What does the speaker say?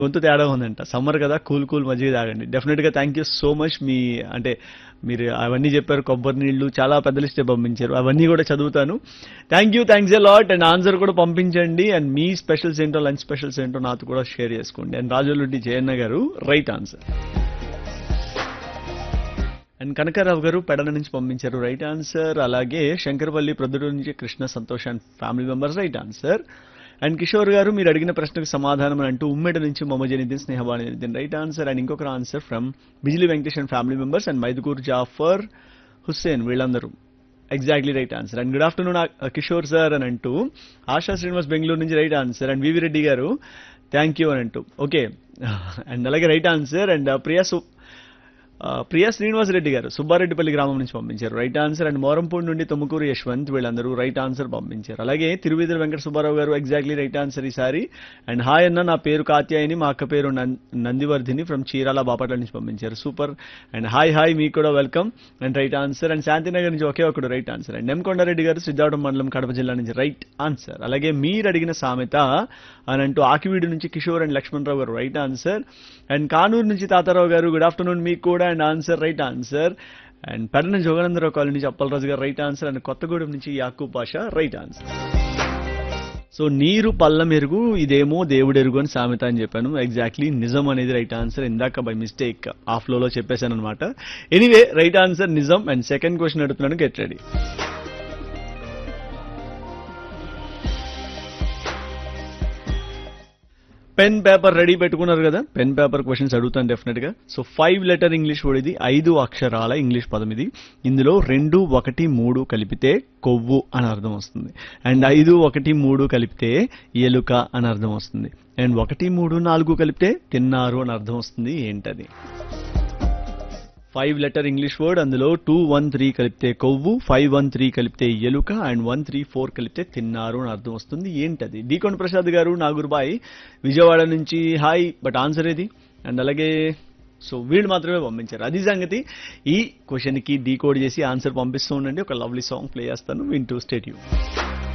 గొంతు తేడా ఉందంట సమ్మర్ కదా కూల్ కూల్ మజ్జిగ తాగండి డెఫినెట్ గా థ్యాంక్ యూ సో మచ్ మీ అంటే మీరు అవన్నీ చెప్పారు కొబ్బరి నీళ్లు చాలా పెద్ద లిస్టే పంపించారు అవన్నీ కూడా చదువుతాను thank you thanks a lot and answer కూడా పంపించండి అండ్ మీ స్పెషల్స్ ఏంటో లంచ్ స్పెషల్స్ ఏంటో నాతో కూడా షేర్ చేసుకోండి అండ్ రాజోలుడ్డి జయన్న గారు రైట్ ఆన్సర్ అండ్ కనకారావు గారు పెడల నుంచి పంపించారు రైట్ ఆన్సర్ అలాగే శంకరపల్లి ప్రొద్దుడు నుంచి Krishna Santosh and family members right answer and Kishore గారు మీరు అడిగిన ప్రశ్నకు సమాధానం అని అంటూ ఉమ్మడి నుంచి మొమ్మజ Nitin Snehabani Nitin right answer and ఇంకొక answer from Bijili Venkatesh and family members and Mydukur Jafar Hussain వీళ్ళందరూ exactly right answer and good afternoon Kishore sir అని అంటూ ఆశా శ్రీనివాస్ బెంగళూరు నుంచి right answer and V V Reddy గారు థ్యాంక్ యూ అని అంటూ ఓకే అండ్ అలాగే రైట్ ఆన్సర్ అండ్ ప్రియా సు ఆ, ప్రియా శ్రీనివాస్ రెడ్డి గారు సుబ్బారెడ్డిపల్లి గ్రామం నుంచి పంపించారు రైట్ ఆన్సర్ అండ్ మోరంపూడి నుండి తుమ్మకూరు యశ్వంత్ వీళ్ళందరూ రైట్ ఆన్సర్ పంపించారు అలాగే తిరువిధుల Venkata Subbarao garu exactly right answer ఈసారి అండ్ హాయ్ అన్న నా పేరు కాత్యాయని మా అక్క పేరు నం- నందివర్ధిని ఫ్రమ్ చీరాల బాపట్ల నుంచి పంపించారు సూపర్ అండ్ హాయ్ హాయ్ మీకు కూడా welcome and right answer and Shantinagar నుంచి ఒకే ఒకడు రైట్ ఆన్సర్ అండ్ నెమ్కొండారెడ్డి గారు సిద్ధార్థం మండలం కడప జిల్లా నుంచి రైట్ ఆన్సర్ అలాగే మీరు అడిగిన సామెత అని అంటూ ఆకివీడు నుంచి కిషోర్ అండ్ లక్ష్మణరావు గారు రైట్ ఆన్సర్ అండ్ కానూరు నుంచి తాతారావు గారు గుడ్ ఆఫ్టర్నూన్ మీకు కూడా and answer right answer and Pedana Joganandarao colony నుంచి Appalaraju garu right answer and Kothagudem నుంచి Yakub Pasha right answer so నీరు పల్ల మెరుగు ఇదేమో దేవుడెరుగు అని సామెత అని చెప్పాను ఎగ్జాక్ట్లీ నిజం అనేది రైట్ ఆన్సర్ ఇందాక బై మిస్టేక్ ఆ ఫ్లోలో చెప్పేశాను అనమాట ఎనీవే రైట్ ఆన్సర్ నిజం అండ్ సెకండ్ క్వశ్చన్ అడుగుతున్నాను get ready pen paper ready పెట్టుకున్నారు కదా పెన్ పేపర్ క్వశ్చన్స్ అడుగుతాను డెఫినెట్ గా so five letter English word ఇది ఐదు అక్షరాల ఇంగ్లీష్ పదం ఇది ఇందులో రెండు ఒకటి మూడు కలిపితే కొవ్వు అని అర్థం వస్తుంది అండ్ ఐదు ఒకటి మూడు కలిపితే ఎలుక అని అర్థం వస్తుంది అండ్ ఒకటి మూడు నాలుగు కలిపితే తిన్నారు అని అర్థం వస్తుంది ఏంటది ఫైవ్ లెటర్ ఇంగ్లీష్ వర్డ్ అందులో టూ వన్ త్రీ కలిపితే కొవ్వు ఫైవ్ వన్ త్రీ కలిపితే ఎలుక అండ్ వన్ త్రీ ఫోర్ కలిపితే తిన్నారు అని అర్థం వస్తుంది ఏంటది డీకొండ ప్రసాద్ గారు నాగురుబాయ్ విజయవాడ నుంచి హాయ్ బట్ ఆన్సర్ ఏది అండ్ అలాగే సో వీళ్ళు మాత్రమే పంపించారు అది సంగతి ఈ క్వశ్చన్కి డీకోడ్ చేసి ఆన్సర్ పంపిస్తూ ఉండండి ఒక లవ్లీ సాంగ్ ప్లే చేస్తాను వింటూ స్టేట్ యూ